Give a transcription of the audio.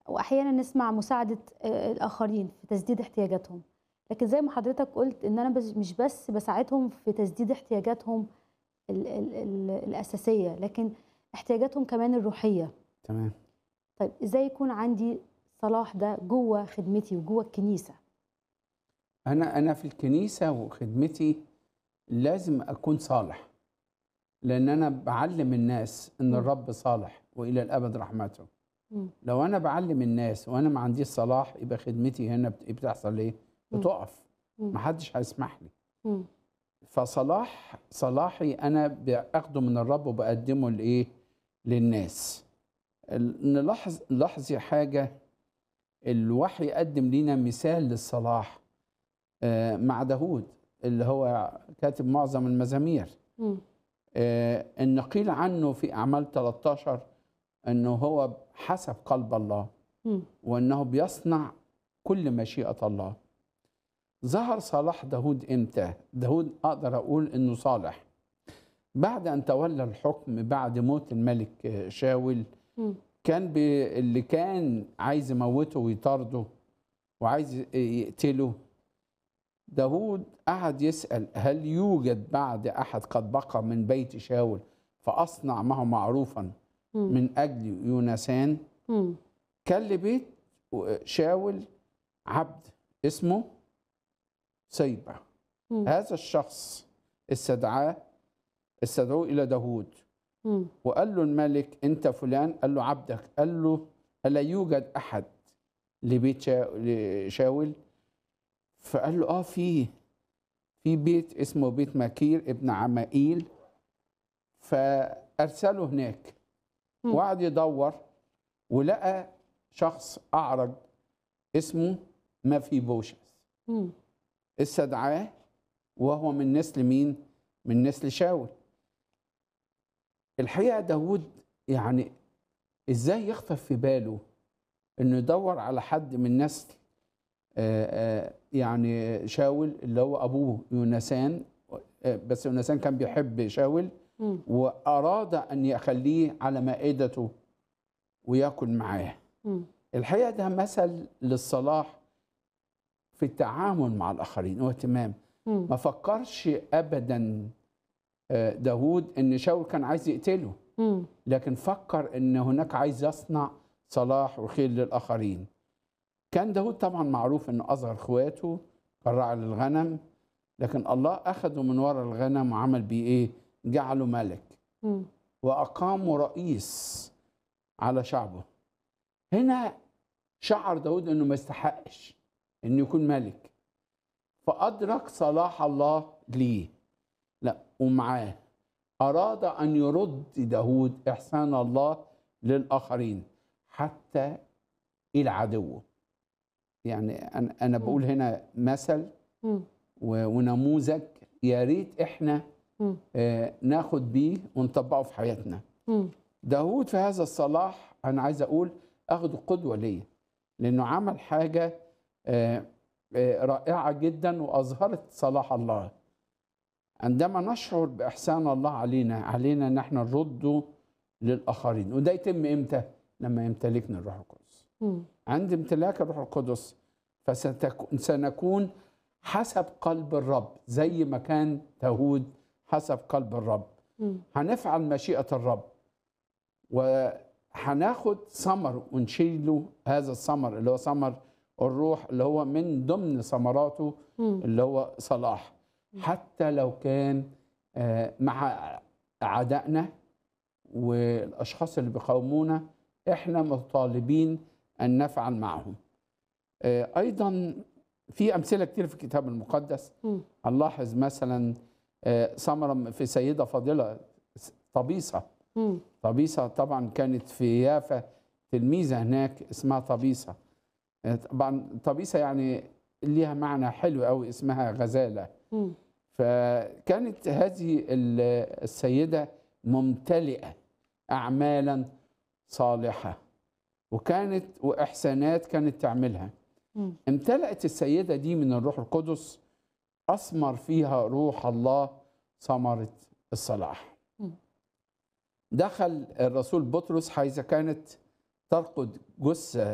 واحيانا نسمع مساعده آه، الاخرين في تسديد احتياجاتهم لكن زي ما حضرتك قلت ان انا بس مش بس بساعدهم في تسديد احتياجاتهم ال ال ال الاساسيه لكن احتياجاتهم كمان الروحيه تمام طيب ازاي يكون عندي صلاح ده جوه خدمتي وجوه الكنيسه انا انا في الكنيسه وخدمتي لازم اكون صالح لان انا بعلم الناس ان مم. الرب صالح والى الابد رحمته مم. لو انا بعلم الناس وانا ما عنديش صلاح يبقى خدمتي هنا بت- بتحصل ايه مم. بتقف مم. محدش هيسمح لي مم. فصلاح صلاحي انا باخده من الرب وبقدمه لايه للناس ال- نلاحظ لاحظي حاجه الوحي قدم لنا مثال للصلاح آه، مع داود اللي هو كاتب معظم المزامير مم. آه، ان قيل عنه في اعمال 13 انه هو حسب قلب الله مم. وانه بيصنع كل مشيئه الله ظهر صلاح داود امتى داود اقدر اقول انه صالح بعد ان تولى الحكم بعد موت الملك آه، شاول مم. كان بي اللي كان عايز يموته ويطارده وعايز ي- يقتله داود قعد يسأل هل يوجد بعد أحد قد بقى من بيت شاول فأصنع معه معروفا مم. من أجل يونسان مم. كان لبيت شاول عبد اسمه سيبة مم. هذا الشخص استدعاه استدعوه إلى داود مم. وقال له الملك انت فلان قال له عبدك قال له الا يوجد احد لبيت شا- لشاول فقال له اه في في بيت اسمه بيت مكير ابن عمائيل فارسله هناك مم. وقعد يدور ولقى شخص اعرج اسمه مفيبوشس مم. استدعاه وهو من نسل مين؟ من نسل شاول. الحقيقه داود يعني ازاي يخطر في باله انه يدور على حد من نسل آه، آه، يعني شاول اللي هو ابوه يونسان آه، بس يونسان كان بيحب شاول مم. واراد ان يخليه على مائدته وياكل معاه. مم. الحقيقه ده مثل للصلاح في التعامل مع الاخرين واهتمام مم. ما فكرش ابدا آه، داود ان شاول كان عايز يقتله مم. لكن فكر ان هناك عايز يصنع صلاح وخير للاخرين كان داود طبعا معروف انه اصغر اخواته كان راعي للغنم لكن الله اخذه من وراء الغنم وعمل بيه ايه جعله ملك مم. واقامه رئيس على شعبه هنا شعر داود انه ما يستحقش انه يكون ملك فادرك صلاح الله ليه لا ومعاه اراد ان يرد داود احسان الله للاخرين حتى الى عدوه يعني انا انا بقول هنا مثل مم. و- ونموذج يا ريت احنا مم. آه، ناخد بيه ونطبقه في حياتنا مم. داود في هذا الصلاح انا عايز اقول اخده قدوه ليا لانه عمل حاجه آه، آه، رائعه جدا واظهرت صلاح الله عندما نشعر باحسان الله علينا علينا ان احنا نرده للاخرين وده يتم امتى لما يمتلكنا الروح القدس مم. عند امتلاك الروح القدس فسنكون حسب قلب الرب زي ما كان داود حسب قلب الرب مم. هنفعل مشيئة الرب وهناخد ثمر ونشيله هذا الثمر اللي هو ثمر الروح اللي هو من ضمن ثمراته مم. اللي هو صلاح حتى لو كان آه، مع أعدائنا والأشخاص اللي بيقاومونا إحنا مطالبين أن نفعل معهم آه، أيضا في أمثلة كتير في الكتاب المقدس مم. هنلاحظ مثلا آه، ثمرة في سيدة فاضلة طبيسة مم. طبيسة طبعا كانت في يافا تلميذة هناك اسمها طبيسة آه، طبعا طبيسة يعني ليها معنى حلو قوي اسمها غزالة مم. فكانت هذه ال- السيدة ممتلئة أعمالا صالحة وكانت وإحسانات كانت تعملها مم. امتلأت السيدة دي من الروح القدس أثمر فيها روح الله ثمرة الصلاح مم. دخل الرسول بطرس حيث كانت ترقد جثة